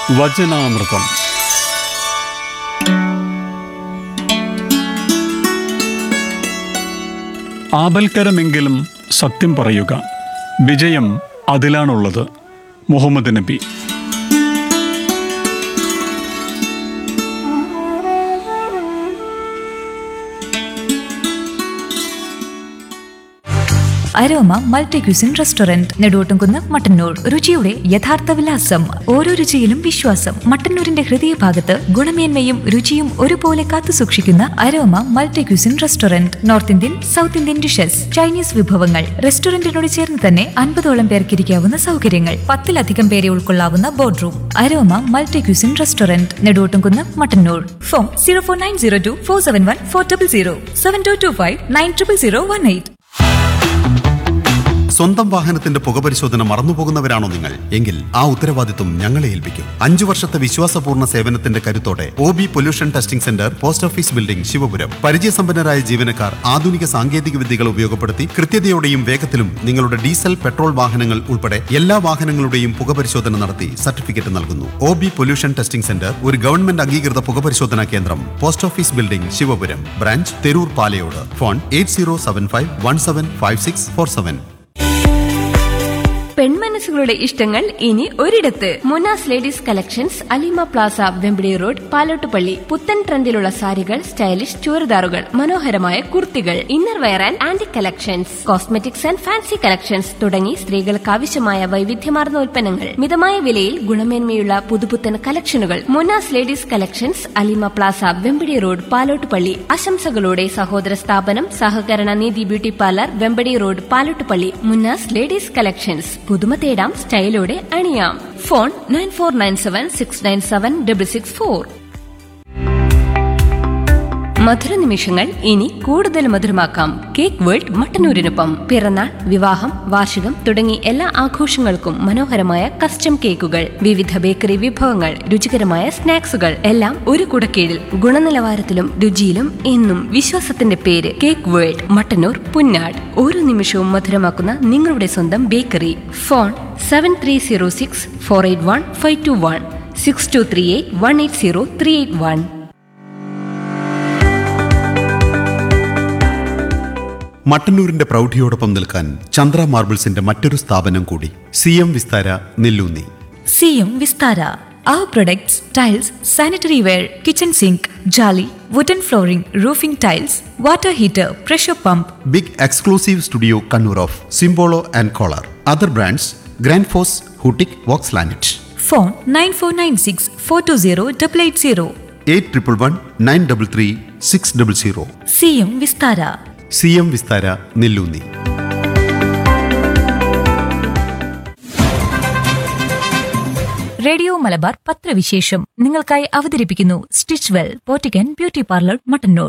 വചനാമൃതം ആപൽക്കരമെങ്കിലും സത്യം പറയുക വിജയം അതിലാണുള്ളത് Muhammad Nabi Aroma multi cuisine restaurant Neduvottumkunnu Mattannur രുചിയുടെ യഥാർത്ഥ വിലാസം ഓരോ രുചിയിലും വിശ്വാസം മട്ടന്നൂരിന്റെ ഹൃദയഭാഗത്ത് ഗുണമേന്മയും രുചിയും ഒരുപോലെ കാത്തു സൂക്ഷിക്കുന്ന Aroma multi cuisine restaurant north Indian south Indian dishes Chinese വിഭവങ്ങൾ റെസ്റ്റോറന്റിനോട് ചേർന്ന് തന്നെ അൻപതോളം പേർക്ക് ഇരിക്കാവുന്ന സൗകര്യങ്ങൾ പത്തിലധികം പേരെ ഉൾക്കൊള്ളാവുന്ന board room Aroma multi cuisine restaurant Neduvottumkunnu Mattannur phone zero four nine zero two four seven one four double zero seven two two five nine triple zero one eight സ്വന്തം വാഹനത്തിന്റെ പുകപരിശോധന മറന്നുപോകുന്നവരാണോ നിങ്ങൾ എങ്കിൽ ആ ഉത്തരവാദിത്വം ഞങ്ങളെ ഏൽപ്പിക്കും അഞ്ചു വർഷത്തെ വിശ്വാസപൂർണ്ണ സേവനത്തിന്റെ കരുത്തോടെ O B pollution testing centre post office building Sivapuram പരിചയസമ്പന്നരായ ജീവനക്കാർ ആധുനിക സാങ്കേതിക വിദ്യകൾ ഉപയോഗപ്പെടുത്തി കൃത്യതയോടെയും വേഗത്തിലും നിങ്ങളുടെ ഡീസൽ പെട്രോൾ വാഹനങ്ങൾ ഉൾപ്പെടെ എല്ലാ വാഹനങ്ങളുടെയും പുകപരിശോധന നടത്തി സർട്ടിഫിക്കറ്റ് നൽകുന്നു O B pollution testing centre ഒരു ഗവൺമെന്റ് അംഗീകൃത പുകപരിശോധനാ കേന്ദ്രം post office building Sivapuram branch Theroor Palayode phone eight zero seven five one seven five six four seven പെൺമനസ്സുകളുടെ ഇഷ്ടങ്ങൾ ഇനി ഒരിടത്ത് Munas ladies collections Alima plaza Vempidi road Palottupalli പുത്തൻ ട്രെൻഡിലുള്ള സാരികൾ സ്റ്റൈലിഷ് ചുരിദാറുകൾ മനോഹരമായ കുർത്തികൾ inner wear and aunty collections cosmetics and fancy collections തുടങ്ങി സ്ത്രീകൾക്ക് ആവശ്യമായ വൈവിധ്യമാർന്ന ഉൽപ്പന്നങ്ങൾ മിതമായ വിലയിൽ ഗുണമേന്മയുള്ള പുതുപുത്തൻ കളക്ഷനുകൾ മുനാസ് ladies collections Alima plaza Vempadi road Palottupalli ആശംസകളോടെ സഹോദര സ്ഥാപനം സഹകരണ നീതി beauty parlour Vempadi road Palottupalli Munnas ladies collections പുതുമ തേടാം സ്റ്റൈലോടെ അണിയാം phone nine four nine seven six nine seven double six four മധുര നിമിഷങ്ങൾ ഇനി കൂടുതൽ മധുരമാക്കാം കേക്ക് വേൾഡ് മട്ടന്നൂരിനൊപ്പം പിറന്നാൾ വിവാഹം വാർഷികം തുടങ്ങി എല്ലാ ആഘോഷങ്ങൾക്കും മനോഹരമായ കസ്റ്റം കേക്കുകൾ വിവിധ ബേക്കറി വിഭവങ്ങൾ രുചികരമായ സ്നാക്സുകൾ എല്ലാം ഒരു കുടക്കീഴിൽ ഗുണനിലവാരത്തിലും രുചിയിലും എന്നും വിശ്വാസത്തിന്റെ പേര് കേക്ക് വേൾഡ് മട്ടന്നൂർ പുന്നാട് ഓരോ നിമിഷവും മധുരമാക്കുന്ന നിങ്ങളുടെ സ്വന്തം bakery phone seven three zero six four eight one five two one six two three eight one eight zero three eight one മട്ടന്നൂരിന്റെ പ്രൗഢിയോടൊപ്പം നിൽക്കാൻ ചന്ദ്ര മാർബിൾസിന്റെ മറ്റൊരു സ്ഥാപനം കൂടി സി എം വിസ്താര നെല്ലൂന്നി സിയും Vistara Our products, tiles, sanitary ware, kitchen sink, jolly, wooden flooring, roofing tiles, water heater, pressure pump, big exclusive studio Kannur of Simpolo and Kohler other brands grand ഫോസ് ഹൂട്ടിക് വോക്സ് ലാനറ്റ് phone 9496 420 880. Eight triple one nine double three six double zero സിയും Vistara C M Vistara Nelloonni radio Malabar പത്രവിശേഷം നിങ്ങൾക്കായി അവതരിപ്പിക്കുന്നു stitch well പോറ്റിക്കൻ beauty parlour Mattannur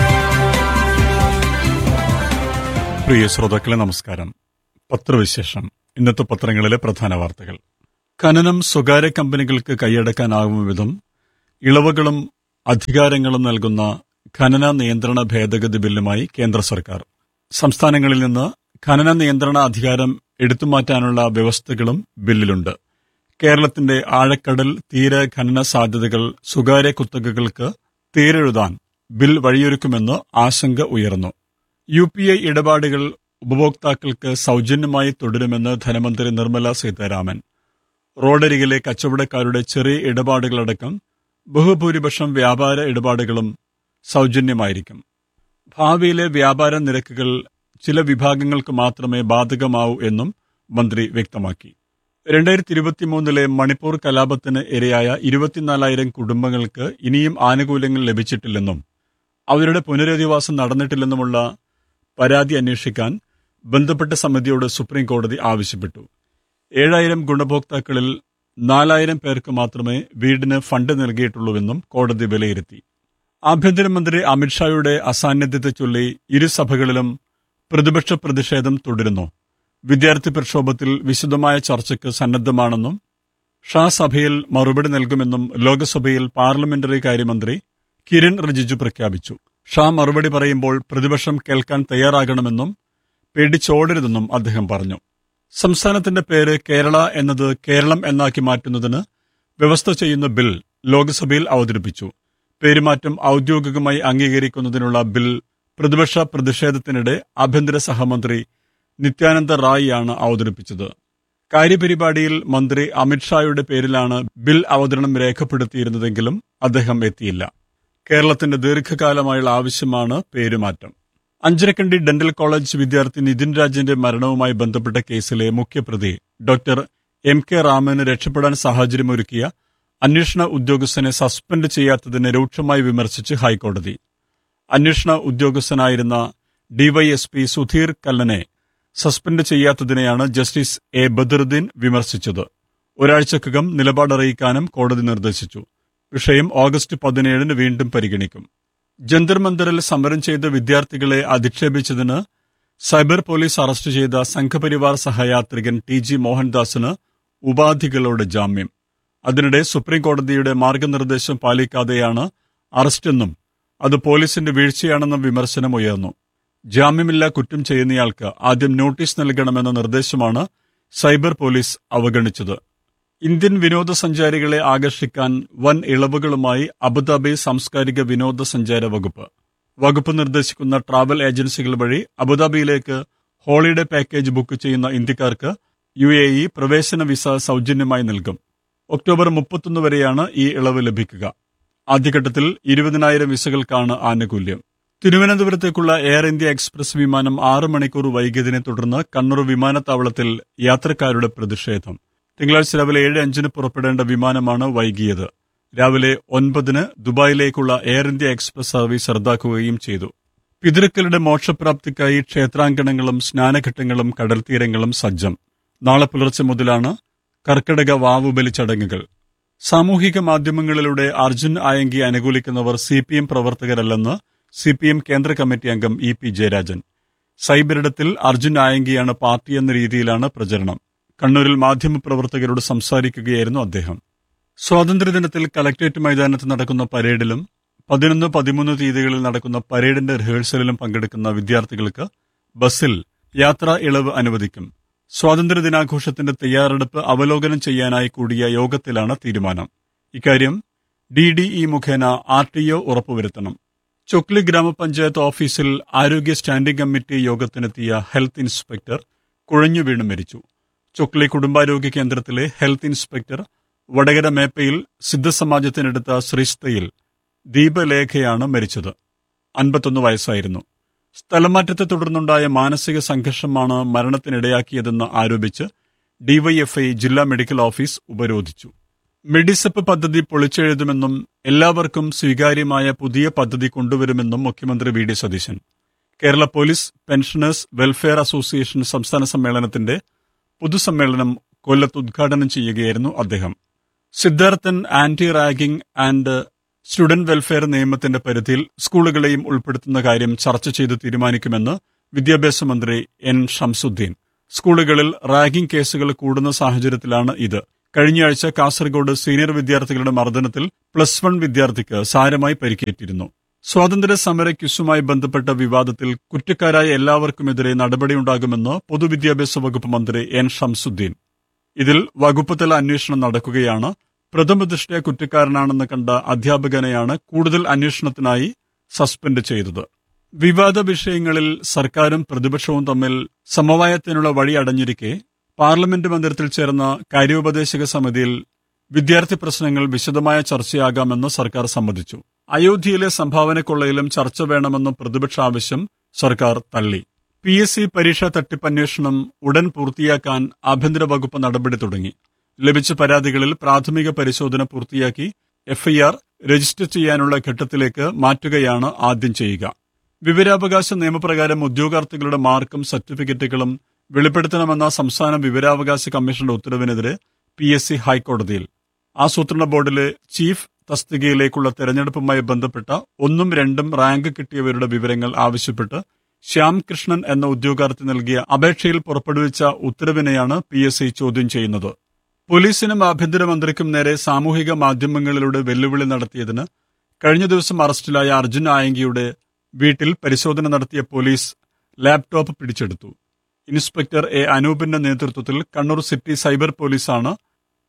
പ്രിയ ശ്രോതാക്കളെ നമസ്കാരം പത്രവിശേഷം ഇന്നത്തെ പത്രങ്ങളിലെ പ്രധാന വാർത്തകൾ ഖനനം സ്വകാര്യ കമ്പനികൾക്ക് കൈയടക്കാനാകും വിധം ഇളവുകളും അധികാരങ്ങളും നൽകുന്ന ഖനന നിയന്ത്രണ ഭേദഗതി ബില്ലുമായി കേന്ദ്ര സർക്കാർ സംസ്ഥാനങ്ങളിൽ നിന്ന് ഖനന നിയന്ത്രണ അധികാരം എടുത്തുമാറ്റാനുള്ള വ്യവസ്ഥകളും ബില്ലിലുണ്ട് കേരളത്തിന്റെ ആഴക്കടൽ തീര ഖനന സാധ്യതകൾ സ്വകാര്യ കുത്തകകൾക്ക് തീരെഴുതാൻ ബിൽ വഴിയൊരുക്കുമെന്ന് ആശങ്ക ഉയർന്നു യു പി ഐ ഇടപാടുകൾ ഉപഭോക്താക്കൾക്ക് സൗജന്യമായി തുടരുമെന്ന് ധനമന്ത്രി നിർമ്മല സീതാരാമൻ റോഡരികിലെ കച്ചവടക്കാരുടെ ചെറിയ ഇടപാടുകളടക്കം ബഹുഭൂരിപക്ഷം വ്യാപാര ഇടപാടുകളും സൗജന്യമായിരിക്കും ഭാവിയിലെ വ്യാപാര നിരക്കുകൾ ചില വിഭാഗങ്ങൾക്ക് മാത്രമേ ബാധകമാവൂ എന്നും മന്ത്രി വ്യക്തമാക്കി രണ്ടായിരത്തി ഇരുപത്തിമൂന്നിലെ മണിപ്പൂർ കലാപത്തിന് ഇരയായ ഇരുപത്തിനാലായിരം കുടുംബങ്ങൾക്ക് ഇനിയും ആനുകൂല്യങ്ങൾ ലഭിച്ചിട്ടില്ലെന്നും അവരുടെ പുനരധിവാസം നടന്നിട്ടില്ലെന്നുമുള്ള പരാതി അന്വേഷിക്കാൻ ബന്ധപ്പെട്ട സമിതിയോട് സുപ്രീം കോടതി ആവശ്യപ്പെട്ടു ഏഴായിരം ഗുണഭോക്താക്കളിൽ നാലായിരം പേർക്ക് മാത്രമേ വീടിന് ഫണ്ട് നൽകിയിട്ടുള്ളൂവെന്നും കോടതി വിലയിരുത്തി ആഭ്യന്തരമന്ത്രി അമിത്ഷായുടെ അസാന്നിധ്യത്തെ ചൊല്ലി ഇരുസഭകളിലും പ്രതിപക്ഷ പ്രതിഷേധം തുടരുന്നു വിദ്യാർത്ഥി പ്രക്ഷോഭത്തിൽ വിശദമായ ചർച്ചയ്ക്ക് സന്നദ്ധമാണെന്നും ഷാ സഭയിൽ മറുപടി നൽകുമെന്നും ലോക്സഭയിൽ പാർലമെന്ററി കാര്യമന്ത്രി കിരൺ റിജിജു പ്രഖ്യാപിച്ചു ഷാ മറുപടി പറയുമ്പോൾ പ്രതിപക്ഷം കേൾക്കാൻ തയ്യാറാകണമെന്നും പേടിച്ചോടരുതെന്നും അദ്ദേഹം പറഞ്ഞു സംസ്ഥാനത്തിന്റെ പേര് കേരള എന്നത് കേരളം എന്നാക്കി മാറ്റുന്നതിന് വ്യവസ്ഥ ചെയ്യുന്ന ബിൽ ലോക്സഭയിൽ അവതരിപ്പിച്ചു പേരുമാറ്റം ഔദ്യോഗികമായി അംഗീകരിക്കുന്നതിനുള്ള ബിൽ പ്രതിപക്ഷ പ്രതിഷേധത്തിനിടെ ആഭ്യന്തര സഹമന്ത്രി നിത്യാനന്ദ റായിയാണ് അവതരിപ്പിച്ചത് കാര്യപരിപാടിയിൽ മന്ത്രി അമിത്ഷായുടെ പേരിലാണ് ബിൽ അവതരണം രേഖപ്പെടുത്തിയിരുന്നതെങ്കിലും അദ്ദേഹം എത്തിയില്ല കേരളത്തിന്റെ ദീർഘകാലമായുള്ള ആവശ്യമാണ് പേരുമാറ്റം അഞ്ചരക്കണ്ടി ഡെന്റൽ കോളേജ് വിദ്യാർത്ഥി നിതിൻ രാജിന്റെ മരണവുമായി ബന്ധപ്പെട്ട കേസിലെ മുഖ്യപ്രതി ഡോക്ടർ എം കെ രാമന് രക്ഷപ്പെടാൻ സാഹചര്യമൊരുക്കിയ അന്വേഷണ ഉദ്യോഗസ്ഥനെ സസ്പെൻഡ് ചെയ്യാത്തതിനെ രൂക്ഷമായി വിമർശിച്ച് ഹൈക്കോടതി അന്വേഷണ ഉദ്യോഗസ്ഥനായിരുന്ന ഡിവൈഎസ്പി സുധീർ കല്ലനെ സസ്പെൻഡ് ചെയ്യാത്തതിനെയാണ് ജസ്റ്റിസ് എ ബദറുദ്ദീൻ വിമർശിച്ചത് ഒരാഴ്ചക്കകം നിലപാടറിയിക്കാനും കോടതി നിർദ്ദേശിച്ചു വിഷയം ഓഗസ്റ്റ് പതിനേഴിന് വീണ്ടും പരിഗണിക്കും ജന്തർ മന്ദറിൽ സമരം ചെയ്ത വിദ്യാർത്ഥികളെ അധിക്ഷേപിച്ചതിന് സൈബർ പോലീസ് അറസ്റ്റ് ചെയ്ത സംഘപരിവാർ സഹയാത്രികൻ ടി ജി മോഹൻദാസിന് ഉപാധികളോട് ജാമ്യം അതിനിടെ സുപ്രീം കോടതിയുടെ മാർഗനിർദ്ദേശം പാലിക്കാതെയാണ് അറസ്റ്റെന്നും അത് പോലീസിന്റെ വീഴ്ചയാണെന്നും വിമർശനം ഉയർന്നു ജാമ്യമില്ലാ കുറ്റം ചെയ്യുന്നയാൾക്ക് ആദ്യം നോട്ടീസ് നൽകണമെന്ന നിർദ്ദേശമാണ് സൈബർ പോലീസ് അവഗണിച്ചത് ഇന്ത്യൻ വിനോദസഞ്ചാരികളെ ആകർഷിക്കാൻ വൻ ഇളവുകളുമായി അബുദാബി സാംസ്കാരിക വിനോദസഞ്ചാര വകുപ്പ് വകുപ്പ് നിർദ്ദേശിക്കുന്ന ട്രാവൽ ഏജൻസികൾ വഴി അബുദാബിയിലേക്ക് ഹോളിഡേ പാക്കേജ് ബുക്ക് ചെയ്യുന്ന ഇന്ത്യക്കാർക്ക് യു എ ഇ പ്രവേശന വിസ സൗജന്യമായി നൽകും ഒക്ടോബർ മുപ്പത്തൊന്ന് വരെയാണ് ഈ ഇളവ് ലഭിക്കുക ആദ്യഘട്ടത്തിൽ ഇരുപതിനായിരം വിസകൾക്കാണ് ആനുകൂല്യം തിരുവനന്തപുരത്തേക്കുള്ള എയർ ഇന്ത്യ എക്സ്പ്രസ് വിമാനം ആറ് മണിക്കൂർ വൈകിയതിനെ തുടർന്ന് കണ്ണൂർ വിമാനത്താവളത്തിൽ യാത്രക്കാരുടെ പ്രതിഷേധം തിങ്കളാഴ്ച രാവിലെ ഏഴ് അഞ്ചിന് പുറപ്പെടേണ്ട വിമാനമാണ് വൈകിയത് രാവിലെ ഒൻപതിന് ദുബായിലേക്കുള്ള എയർ ഇന്ത്യ എക്സ്പ്രസ് സർവീസ് റദ്ദാക്കുകയും ചെയ്തു പിതൃക്കളുടെ മോക്ഷപ്രാപ്തിക്കായി ക്ഷേത്രാങ്കണങ്ങളും സ്നാനഘട്ടങ്ങളും കടൽത്തീരങ്ങളും സജ്ജം നാളെ പുലർച്ചെ മുതലാണ് കർക്കിടക വാവുബലി ചടങ്ങുകൾ സാമൂഹിക മാധ്യമങ്ങളിലൂടെ അർജുൻ ആയങ്കി അനുകൂലിക്കുന്നവർ സി പി എം പ്രവർത്തകരല്ലെന്ന് സി പി എം കേന്ദ്ര കമ്മിറ്റി അംഗം ഇ പി ജയരാജൻ സൈബറിടത്തിൽ അർജുൻ ആയങ്കിയാണ് പാർട്ടി എന്ന രീതിയിലാണ് പ്രചരണം കണ്ണൂരിൽ മാധ്യമപ്രവർത്തകരോട് സംസാരിക്കുകയായിരുന്നു അദ്ദേഹം സ്വാതന്ത്ര്യദിനത്തിൽ കലക്ട്രേറ്റ് മൈതാനത്ത് നടക്കുന്ന പരേഡിലും പതിനൊന്ന് പതിമൂന്ന് തീയതികളിൽ നടക്കുന്ന പരേഡിന്റെ റിഹേഴ്സലിലും പങ്കെടുക്കുന്ന വിദ്യാർത്ഥികൾക്ക് ബസ്സിൽ യാത്രാ ഇളവ് അനുവദിക്കും സ്വാതന്ത്ര്യദിനാഘോഷത്തിന്റെ തയ്യാറെടുപ്പ് അവലോകനം ചെയ്യാനായി കൂടിയ യോഗത്തിലാണ് തീരുമാനം ഇക്കാര്യം ഡി ഡി ഇ മുഖേന ആർ ടി ഒ ഉറപ്പുവരുത്തണം ചൊക്ലി ഗ്രാമപഞ്ചായത്ത് ഓഫീസിൽ ആരോഗ്യ സ്റ്റാൻഡിംഗ് കമ്മിറ്റി യോഗത്തിനെത്തിയ ഹെൽത്ത് ഇൻസ്പെക്ടർ കുഴഞ്ഞു വീണ് മരിച്ചു ചൊക്ലി കുടുംബാരോഗ്യ കേന്ദ്രത്തിലെ ഹെൽത്ത് ഇൻസ്പെക്ടർ വടകര മേപ്പയിൽ സിദ്ധസമാജത്തിനടുത്ത ശ്രീസ്തയിൽ ദീപലേഖയാണ് മരിച്ചത് അൻപത്തൊന്ന് വയസ്സായിരുന്നു സ്ഥലമാറ്റത്തെ തുടർന്നുണ്ടായ മാനസിക സംഘർഷമാണ് മരണത്തിനിടയാക്കിയതെന്ന് ആരോപിച്ച് ഡിവൈഎഫ്ഐ ജില്ലാ മെഡിക്കൽ ഓഫീസ് ഉപരോധിച്ചു മെഡിസെപ്പ് പദ്ധതി പൊളിച്ചെഴുതുമെന്നും എല്ലാവർക്കും സ്വീകാര്യമായ പുതിയ പദ്ധതി കൊണ്ടുവരുമെന്നും മുഖ്യമന്ത്രി V D Satheesan Kerala police pensioners welfare association സംസ്ഥാന സമ്മേളനത്തിന്റെ പൊതുസമ്മേളനം കൊല്ലത്ത് ഉദ്ഘാടനം ചെയ്യുകയായിരുന്നു അദ്ദേഹം Sidharthan anti ragging and student welfare നിയമത്തിന്റെ പരിധിയിൽ സ്കൂളുകളെയും ഉൾപ്പെടുത്തുന്ന കാര്യം ചർച്ച ചെയ്ത് തീരുമാനിക്കുമെന്ന് വിദ്യാഭ്യാസ മന്ത്രി എൻ ഷംസുദ്ദീൻ സ്കൂളുകളിൽ റാഗിംഗ് കേസുകൾ കൂടുന്ന സാഹചര്യത്തിലാണ് ഇത് കഴിഞ്ഞയാഴ്ച കാസർഗോഡ് സീനിയർ വിദ്യാർത്ഥികളുടെ മർദ്ദനത്തിൽ പ്ലസ് വൺ വിദ്യാർത്ഥിക്ക് സാരമായി പരിക്കേറ്റിരുന്നു സ്വാതന്ത്ര്യ സമര ക്യുസുമായി ബന്ധപ്പെട്ട വിവാദത്തിൽ കുറ്റക്കാരായ എല്ലാവർക്കുമെതിരെ നടപടിയുണ്ടാകുമെന്ന് പൊതുവിദ്യാഭ്യാസ വകുപ്പ് മന്ത്രി എൻ ഷംസുദ്ദീൻ ഇതിൽ വകുപ്പ് തല അന്വേഷണം നടക്കുകയാണ് പ്രഥമ ദൃഷ്ട്യാ കുറ്റക്കാരനാണെന്ന് കണ്ട അധ്യാപകനെയാണ് കൂടുതൽ അന്വേഷണത്തിനായി സസ്പെൻഡ് ചെയ്തത് വിവാദ വിഷയങ്ങളിൽ സർക്കാരും പ്രതിപക്ഷവും തമ്മിൽ സമവായത്തിനുള്ള വഴി അടഞ്ഞിരിക്കെ പാർലമെന്റ് മന്ദിരത്തിൽ ചേർന്ന കാര്യോപദേശക സമിതിയിൽ വിദ്യാർത്ഥി പ്രശ്നങ്ങൾ വിശദമായ ചർച്ചയാകാമെന്ന് സർക്കാർ സമ്മതിച്ചു അയോധ്യയിലെ സംഭാവന കൊള്ളയിലും ചർച്ച വേണമെന്ന പ്രതിപക്ഷ ആവശ്യം സർക്കാർ തള്ളി പി എസ് സി പരീക്ഷാ തട്ടിപ്പന്വേഷണം ഉടൻ പൂർത്തിയാക്കാൻ ആഭ്യന്തര വകുപ്പ് നടപടി തുടങ്ങി ലഭിച്ച പരാതികളിൽ പ്രാഥമിക പരിശോധന പൂർത്തിയാക്കി എഫ്ഐആർ രജിസ്റ്റർ ചെയ്യാനുള്ള ഘട്ടത്തിലേക്ക് മാറ്റുകയാണ് ആദ്യം ചെയ്യുക വിവരാവകാശ നിയമപ്രകാരം ഉദ്യോഗാർത്ഥികളുടെ മാർക്കും സർട്ടിഫിക്കറ്റുകളും വെളിപ്പെടുത്തണമെന്ന സംസ്ഥാന വിവരാവകാശ കമ്മീഷന്റെ ഉത്തരവിനെതിരെ പി എസ് സി ഹൈക്കോടതിയിൽ ആസൂത്രണ ബോർഡിലെ ചീഫ് തസ്തികയിലേക്കുള്ള തെരഞ്ഞെടുപ്പുമായി ബന്ധപ്പെട്ട ഒന്നും രണ്ടും റാങ്ക് കിട്ടിയവരുടെ വിവരങ്ങൾ ആവശ്യപ്പെട്ട് ശ്യാം കൃഷ്ണൻ എന്ന ഉദ്യോഗാർത്ഥി നൽകിയ അപേക്ഷയിൽ പുറപ്പെടുവിച്ച ഉത്തരവിനെയാണ് പി എസ് സി ചോദ്യം ചെയ്യുന്നത് പോലീസിനും ആഭ്യന്തരമന്ത്രിക്കും നേരെ സാമൂഹിക മാധ്യമങ്ങളിലൂടെ വെല്ലുവിളി നടത്തിയതിന് കഴിഞ്ഞ ദിവസം അറസ്റ്റിലായ അർജുൻ ആയങ്കിയുടെ വീട്ടിൽ പരിശോധന നടത്തിയ പോലീസ് ലാപ്ടോപ്പ് പിടിച്ചെടുത്തു ഇൻസ്പെക്ടർ എ അനൂപിന്റെ നേതൃത്വത്തിൽ കണ്ണൂർ സിറ്റി സൈബർ പോലീസാണ്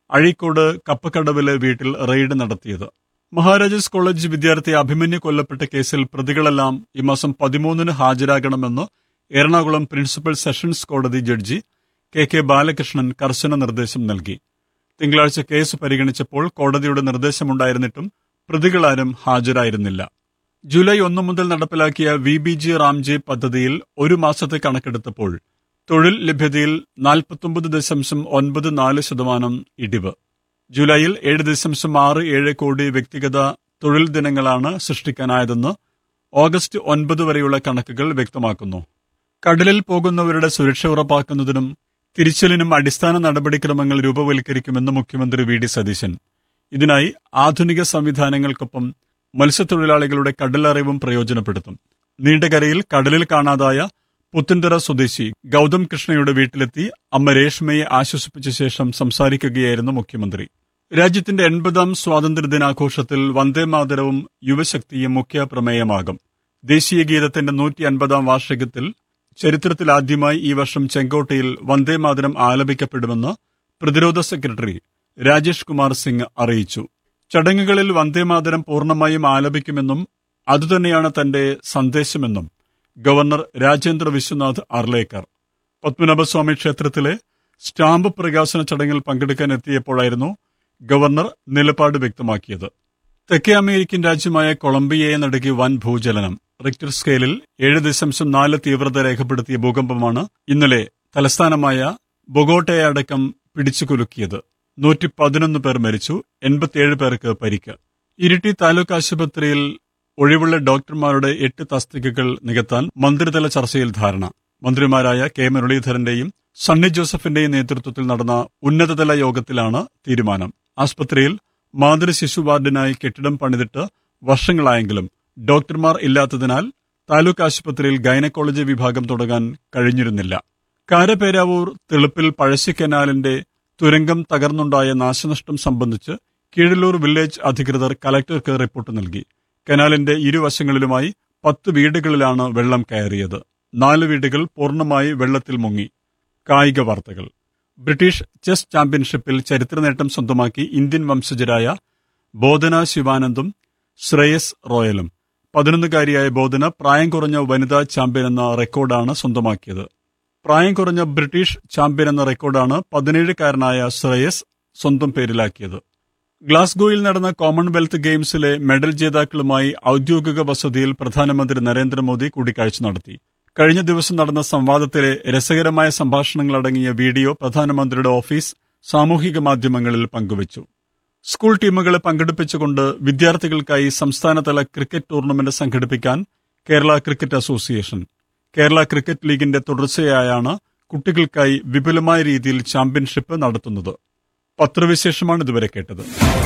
അഴീക്കോട് കപ്പക്കടവിലെ വീട്ടിൽ റെയ്ഡ് നടത്തിയത് മഹാരാജാസ് കോളേജ് വിദ്യാർത്ഥി അഭിമന്യു കൊല്ലപ്പെട്ട കേസിൽ പ്രതികളെല്ലാം ഈ മാസം പതിമൂന്നിന് ഹാജരാകണമെന്ന് എറണാകുളം പ്രിൻസിപ്പൽ സെഷൻസ് കോടതി ജഡ്ജി കെ കെ ബാലകൃഷ്ണൻ കർശന നിർദ്ദേശം നൽകി തിങ്കളാഴ്ച കേസ് പരിഗണിച്ചപ്പോൾ കോടതിയുടെ നിർദ്ദേശമുണ്ടായിരുന്നിട്ടും പ്രതികളാരും ഹാജരായിരുന്നില്ല ജൂലൈ ഒന്ന് മുതൽ നടപ്പിലാക്കിയ വി ബി ജി റാംജെ പദ്ധതിയിൽ ഒരു മാസത്തെ കണക്കെടുത്തപ്പോൾ തൊഴിൽ ലഭ്യതയിൽ നാൽപ്പത്തൊമ്പത് ദശാംശം ഒൻപത് നാല് ശതമാനം ഇടിവ് ജൂലൈയിൽ ഏഴ് ദശാംശം ആറ് ഏഴ് കോടി വ്യക്തിഗത തൊഴിൽ ദിനങ്ങളാണ് സൃഷ്ടിക്കാനായതെന്ന് ഓഗസ്റ്റ് ഒൻപത് വരെയുള്ള കണക്കുകൾ വ്യക്തമാക്കുന്നു കടലിൽ പോകുന്നവരുടെ സുരക്ഷ ഉറപ്പാക്കുന്നതിനും തിരിച്ചലിനും അടിസ്ഥാന നടപടിക്രമങ്ങൾ രൂപവൽക്കരിക്കുമെന്ന് മുഖ്യമന്ത്രി വി ഡി സതീശൻ ഇതിനായി ആധുനിക സംവിധാനങ്ങൾക്കൊപ്പം മത്സ്യത്തൊഴിലാളികളുടെ കടലറിവും പ്രയോജനപ്പെടുത്തും നീണ്ടകരയിൽ കടലിൽ കാണാതായ പുത്തൻതറ സ്വദേശി ഗൗതം കൃഷ്ണയുടെ വീട്ടിലെത്തി അമ്മ രേഷ്മയെ ആശ്വസിപ്പിച്ച ശേഷം സംസാരിക്കുകയായിരുന്നു മുഖ്യമന്ത്രി രാജ്യത്തിന്റെ എൺപതാം സ്വാതന്ത്ര്യദിനാഘോഷത്തിൽ വന്ദേമാതരവും യുവശക്തിയും മുഖ്യ പ്രമേയമാകും ദേശീയ ഗീതത്തിന്റെ നൂറ്റി അൻപതാം വാർഷികത്തിൽ ചരിത്രത്തിലാദ്യമായി ഈ വർഷം ചെങ്കോട്ടയിൽ വന്ദേമാതരം ആലപിക്കപ്പെടുമെന്ന് പ്രതിരോധ സെക്രട്ടറി രാജേഷ് കുമാർ സിംഗ് അറിയിച്ചു ചടങ്ങുകളിൽ വന്ദേമാതരം പൂർണ്ണമായും ആലപിക്കുമെന്നും അതുതന്നെയാണ് തന്റെ സന്ദേശമെന്നും ഗവർണർ രാജേന്ദ്ര വിശ്വനാഥ് അർലേക്കർ പത്മനാഭസ്വാമി ക്ഷേത്രത്തിലെ സ്റ്റാമ്പ് പ്രകാശന ചടങ്ങിൽ പങ്കെടുക്കാൻ എത്തിയപ്പോഴായിരുന്നു ഗവർണർ നിലപാട് വ്യക്തമാക്കിയത് തെക്കേ അമേരിക്കൻ രാജ്യമായ കൊളംബിയയെ നടുക്കി വൻ ഭൂചലനം റിക്ടർ സ്കെയിലിൽ ഏഴ് ദശാംശം നാല് തീവ്രത രേഖപ്പെടുത്തിയ ഭൂകമ്പമാണ് ഇന്നലെ തലസ്ഥാനമായ ബൊഗോട്ടയെ അടക്കം പിടിച്ചുകുലുക്കിയത് നൂറ്റി പതിനൊന്ന് പേർ മരിച്ചു എൺപത്തിയേഴ് പേർക്ക് പരിക്ക് ഇരിട്ടി താലൂക്ക് ആശുപത്രിയിൽ ഒഴിവുള്ള ഡോക്ടർമാരുടെ എട്ട് തസ്തികകൾ നികത്താൻ മന്ത്രിതല ചർച്ചയിൽ ധാരണ മന്ത്രിമാരായ കെ മുരളീധരന്റെയും സണ്ണി ജോസഫിന്റെയും നേതൃത്വത്തിൽ നടന്ന ഉന്നതതല യോഗത്തിലാണ് തീരുമാനം ആസ്പത്രിയിൽ മാതൃ ശിശു വാർഡിനായി കെട്ടിടം പണിതിട്ട് വർഷങ്ങളായെങ്കിലും ഡോക്ടർമാർ ഇല്ലാത്തതിനാൽ താലൂക്ക് ആശുപത്രിയിൽ ഗൈനക്കോളജി വിഭാഗം തുടങ്ങാൻ കഴിഞ്ഞിരുന്നില്ല കാരപേരാവൂർ തെളുപ്പിൽ പഴശ്ശി കനാലിന്റെ തുരങ്കം തകർന്നുണ്ടായ നാശനഷ്ടം സംബന്ധിച്ച് കീഴല്ലൂർ വില്ലേജ് അധികൃതർ കലക്ടർക്ക് റിപ്പോർട്ട് നൽകി കനാലിന്റെ ഇരുവശങ്ങളിലുമായി പത്ത് വീടുകളിലാണ് വെള്ളം കയറിയത് നാല് വീടുകൾ പൂർണ്ണമായി വെള്ളത്തിൽ മുങ്ങി കായിക വാർത്തകൾ ബ്രിട്ടീഷ് ചെസ് ചാമ്പ്യൻഷിപ്പിൽ ചരിത്ര നേട്ടം സ്വന്തമാക്കി ഇന്ത്യൻ വംശജരായ ബോധന ശിവാനന്ദും ശ്രേയസ് റോയലും പതിനൊന്നുകാരിയായ ബോധന പ്രായം കുറഞ്ഞ വനിതാ ചാമ്പ്യൻ എന്ന റെക്കോർഡാണ് സ്വന്തമാക്കിയത് പ്രായം കുറഞ്ഞ ബ്രിട്ടീഷ് ചാമ്പ്യൻ എന്ന റെക്കോർഡാണ് പതിനേഴുകാരനായ ശ്രേയസ് സ്വന്തം പേരിലാക്കിയത് ഗ്ലാസ്ഗോയിൽ നടന്ന കോമൺവെൽത്ത് ഗെയിംസിലെ മെഡൽ ജേതാക്കളുമായി ഔദ്യോഗിക വസതിയിൽ പ്രധാനമന്ത്രി നരേന്ദ്രമോദി കൂടിക്കാഴ്ച നടത്തി കഴിഞ്ഞ ദിവസം നടന്ന സംവാദത്തിലെ രസകരമായ സംഭാഷണങ്ങളടങ്ങിയ വീഡിയോ പ്രധാനമന്ത്രിയുടെ ഓഫീസ് സാമൂഹിക മാധ്യമങ്ങളിൽ പങ്കുവച്ചു സ്കൂൾ ടീമുകളെ പങ്കെടുപ്പിച്ചുകൊണ്ട് വിദ്യാർത്ഥികൾക്കായി സംസ്ഥാനതല ക്രിക്കറ്റ് ടൂർണമെന്റ് സംഘടിപ്പിക്കാൻ Kerala cricket association Kerala cricket ലീഗിന്റെ തുടർച്ചയായാണ് കുട്ടികൾക്കായി വിപുലമായ രീതിയിൽ ചാമ്പ്യൻഷിപ്പ് നടത്തുന്നത് പത്രവിശേഷമാണ് ഇതുവരെ കേട്ടത്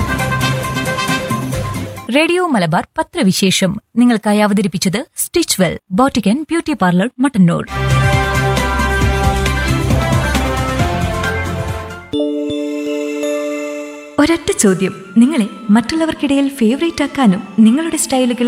റേഡിയോ മലബാർ പത്രവിശേഷം നിങ്ങൾക്കായി അവതരിപ്പിച്ചത് stitch well boutique and beauty parlour Mattannur ഒരൊറ്റ ചോദ്യം നിങ്ങളെ മറ്റുള്ളവർക്കിടയിൽ ഫേവറേറ്റ് ആക്കാനും നിങ്ങളുടെ സ്റ്റൈലുകളെ